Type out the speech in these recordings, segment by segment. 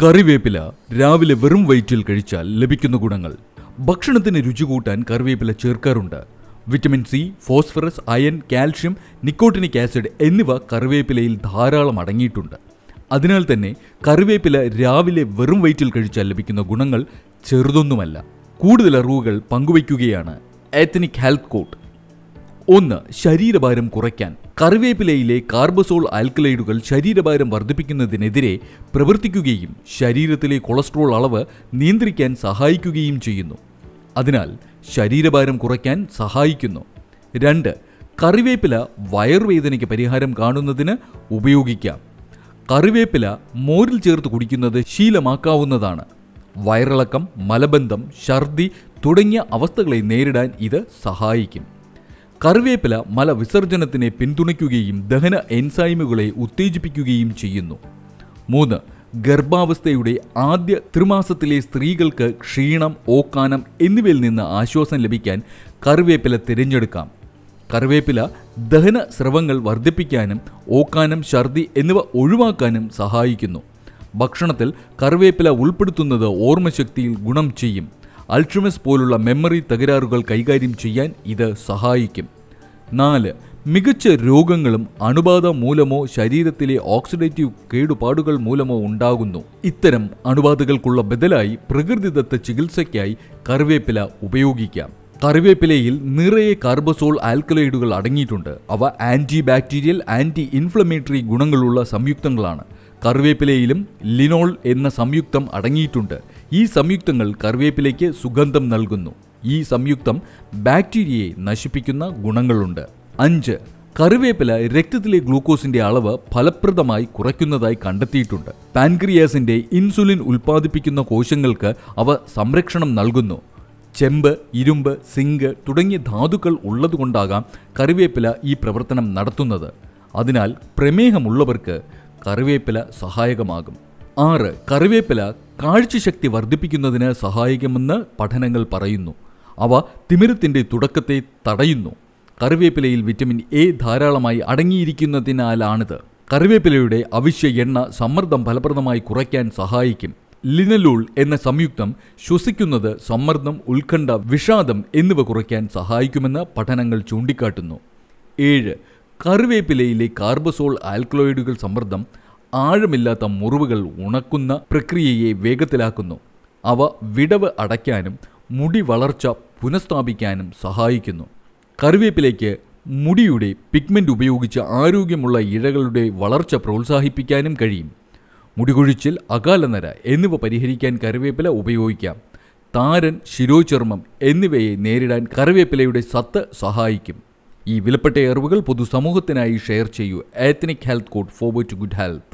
കറിവേപ്പില രാവിലെ വെറും വയറ്റിൽ കഴിച്ചാൽ ലഭിക്കുന്ന ഗുണങ്ങൾ ഭക്ഷണത്തിന് രുചി കൂട്ടാൻ കറിവേപ്പില ചേർക്കാറുണ്ട് vitamin C phosphorus iron calcium nicotinic acid എന്നിവ കറിവേപ്പിലയിൽ ധാരാളം അടങ്ങിയിട്ടുണ്ട് അതിനാൽ തന്നെ കറിവേപ്പില രാവിലെ വെറും വയറ്റിൽ കഴിച്ചാൽ ലഭിക്കുന്ന ഗുണങ്ങൾ ചെറുതൊന്നുമല്ല കൂടുതൽ അറിവുകൾ പങ്കുവയ്ക്കുകയാണ് എത്തനിക് ഹെൽത്ത് കോട്ട് ഒന്ന് ശരീരഭാരം കുറയ്ക്കാൻ കറിവേപ്പിലയിലെ കാർബസോൾ ആൽക്കലൈഡുകൾ ശരീരഭാരം വർദ്ധിപ്പിക്കുന്നതിനെതിരെ പ്രവർത്തിക്കുകയും ശരീരത്തിലെ കൊളസ്ട്രോൾ അളവ് നിയന്ത്രിക്കാൻ സഹായിക്കുകയും ചെയ്യുന്നു അതിനാൽ ശരീരഭാരം കുറയ്ക്കാൻ സഹായിക്കുന്നു രണ്ട് കറിവേപ്പില വയറുവേദനയ്ക്ക് പരിഹാരം കാണുന്നതിന് ഉപയോഗിക്കാം കറിവേപ്പില മോരിൽ ചേർത്ത് കുടിക്കുന്നത് ശീലമാക്കാവുന്നതാണ് വയറിളക്കം മലബന്ധം ഛർദി തുടങ്ങിയ അവസ്ഥകളെ നേരിടാൻ ഇത് സഹായിക്കും കറിവേപ്പില മലവിസർജനത്തിനെ പിന്തുണയ്ക്കുകയും ദഹന എൻസൈമുകളെ ഉത്തേജിപ്പിക്കുകയും ചെയ്യുന്നു മൂന്ന് ഗർഭാവസ്ഥയുടെ ആദ്യ ത്രിമാസത്തിലെ സ്ത്രീകൾക്ക് ക്ഷീണം ഓക്കാനം എന്നിവയിൽ നിന്ന് ആശ്വാസം ലഭിക്കാൻ കറിവേപ്പില തിരഞ്ഞെടുക്കാം കറിവേപ്പില ദഹന സ്രവങ്ങൾ വർദ്ധിപ്പിക്കാനും ഓക്കാനം ഛർദി എന്നിവ ഒഴിവാക്കാനും സഹായിക്കുന്നു ഭക്ഷണത്തിൽ കറിവേപ്പില ഉൾപ്പെടുത്തുന്നത് ഓർമ്മശക്തിയിൽ ഗുണം ചെയ്യും അൾട്രമസ് പോലുള്ള മെമ്മറി തകരാറുകൾ കൈകാര്യം ചെയ്യാൻ ഇത് സഹായിക്കും നാല് മികച്ച രോഗങ്ങളും അണുബാധ മൂലമോ ശരീരത്തിലെ ഓക്സിഡേറ്റീവ് കേടുപാടുകൾ മൂലമോ ഉണ്ടാകുന്നു ഇത്തരം അണുബാധകൾക്കുള്ള ബദലായി പ്രകൃതിദത്ത ചികിത്സയ്ക്കായി കറിവേപ്പില ഉപയോഗിക്കാം കറിവേപ്പിലയിൽ നിറയെ കാർബസോൾ ആൽക്കലൈഡുകൾ അടങ്ങിയിട്ടുണ്ട് അവ ആന്റി ബാക്ടീരിയൽ ആന്റി ഇൻഫ്ലമേറ്ററി ഗുണങ്ങളുള്ള സംയുക്തങ്ങളാണ് കറിവേപ്പിലയിലും ലിനോൾ എന്ന സംയുക്തം അടങ്ങിയിട്ടുണ്ട് ഈ സംയുക്തങ്ങൾ കറിവേപ്പിലയ്ക്ക് സുഗന്ധം നൽകുന്നു ഈ സംയുക്തം ബാക്ടീരിയയെ നശിപ്പിക്കുന്ന ഗുണങ്ങളുണ്ട് അഞ്ച് കറിവേപ്പില രക്തത്തിലെ ഗ്ലൂക്കോസിന്റെ അളവ് ഫലപ്രദമായി കുറയ്ക്കുന്നതായി കണ്ടെത്തിയിട്ടുണ്ട് പാൻക്രിയാസിന്റെ ഇൻസുലിൻ ഉൽപ്പാദിപ്പിക്കുന്ന കോശങ്ങൾക്ക് അവ സംരക്ഷണം നൽകുന്നു ചെമ്പ് ഇരുമ്പ് സിങ്ക് തുടങ്ങിയ ധാതുക്കൾ ഉള്ളതുകൊണ്ടാകാം കറിവേപ്പില ഈ പ്രവർത്തനം നടത്തുന്നത് അതിനാൽ പ്രമേഹമുള്ളവർക്ക് കറിവേപ്പില സഹായകമാകും ആറ് കറിവേപ്പില കാഴ്ചശക്തി വർദ്ധിപ്പിക്കുന്നതിന് സഹായിക്കുമെന്ന് പഠനങ്ങൾ പറയുന്നു അവ തിമിരത്തിൻ്റെ തുടക്കത്തെ തടയുന്നു കറിവേപ്പിലയിൽ വിറ്റമിൻ എ ധാരാളമായി അടങ്ങിയിരിക്കുന്നതിനാലാണിത് കറിവേപ്പിലയുടെ അവശ്യ എണ്ണ സമ്മർദ്ദം ഫലപ്രദമായി കുറയ്ക്കാൻ സഹായിക്കും ലിനലൂൾ എന്ന സംയുക്തം ശ്വസിക്കുന്നത് സമ്മർദ്ദം ഉത്കണ്ഠ വിഷാദം എന്നിവ കുറയ്ക്കാൻ സഹായിക്കുമെന്ന് പഠനങ്ങൾ ചൂണ്ടിക്കാട്ടുന്നു ഏഴ് കറിവേപ്പിലയിലെ കാർബസോൾ ആൽക്കലോയിഡുകൾ സമ്മർദ്ദം ആഴമില്ലാത്ത മുറിവുകൾ ഉണക്കുന്ന പ്രക്രിയയെ വേഗത്തിലാക്കുന്നു അവ വിടവ് അടയ്ക്കാനും മുടി വളർച്ച പുനഃസ്ഥാപിക്കാനും സഹായിക്കുന്നു കറിവേപ്പിലേക്ക് മുടിയുടെ പിഗ്മെൻ്റ് ഉപയോഗിച്ച് ആരോഗ്യമുള്ള ഇഴകളുടെ വളർച്ച പ്രോത്സാഹിപ്പിക്കാനും കഴിയും മുടികൊഴിച്ചിൽ അകാലനര എന്നിവ പരിഹരിക്കാൻ കറിവേപ്പില ഉപയോഗിക്കാം താരൻ ശിരോചർമ്മം എന്നിവയെ നേരിടാൻ കറിവേപ്പിലയുടെ സത്ത് സഹായിക്കും ഈ വിലപ്പെട്ട അറിവുകൾ പൊതുസമൂഹത്തിനായി ഷെയർ ചെയ്യൂ ethnic health code forward to good health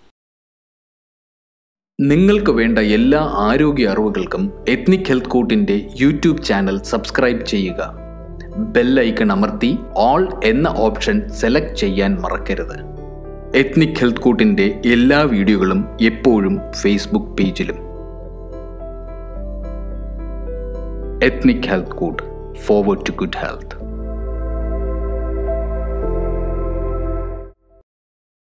നിങ്ങൾക്ക് വേണ്ട എല്ലാ ആരോഗ്യ അറിവുകൾക്കും എത്നിക് ഹെൽത്ത് കോട്ടിൻ്റെ യൂട്യൂബ് ചാനൽ സബ്സ്ക്രൈബ് ചെയ്യുക ബെൽ ഐക്കൺ അമർത്തി ഓൾ എന്ന ഓപ്ഷൻ സെലക്ട് ചെയ്യാൻ മറക്കരുത് എത്നിക് ഹെൽത്ത് കോട്ടിൻ്റെ എല്ലാ വീഡിയോകളും എപ്പോഴും ഫേസ്ബുക്ക് പേജിലും ethnic health code forward to good health